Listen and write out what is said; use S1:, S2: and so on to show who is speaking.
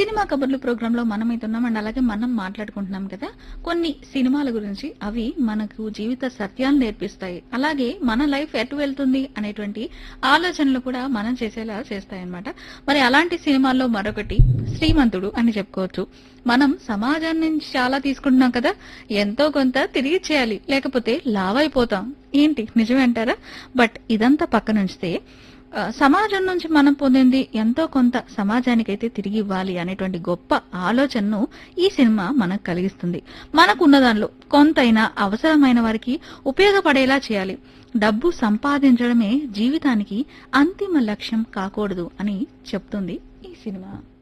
S1: cinema కబుర్లు programme లో మనం ఉన్నాం అండ్ అలాగే మనం మాట్లాడుకుంటున్నాం కదా కొన్ని సినిమాల గురించి అవి మనకు జీవిత సత్యాలు నేర్పిస్తాయి అలాగే మన లైఫ్ ఎటు వెళ్తుంది అనేటువంటి ఆలోచనలు కూడా మనం చేసేలా చేస్తాయన్నమాట మరి అలాంటి సినిమాల్లో మరొకటి శ్రీమంతుడు అని చెప్పుకోవచ్చు మనం సమాజం నుంచి చాలా తీసుకుంటున్నాం కదా ఎంతో కొంత తిరిగి చేయాలి లేకపోతే లావైపోతాం ఏంటి నిజమే అంటారా బట్ ఇదంతా పక్కన ఉంచితే ఆ, సమాజం నుంచి మనం పొందింది ఎంతో కొంత సమాజానికైతే తిరిగి ఇవ్వాలి అనేటువంటి గొప్ప ఆలోచనను ఈ సినిమా మనకు కలిగిస్తుంది మనకున్న దానిలో కొంతైనా అవసరమైన వారికి ఉపయోగపడేలా చేయాలి డబ్బు సంపాదించడమే జీవితానికి అంతిమ లక్ష్యం కాకూడదు అని చెప్తుంది ఈ సినిమా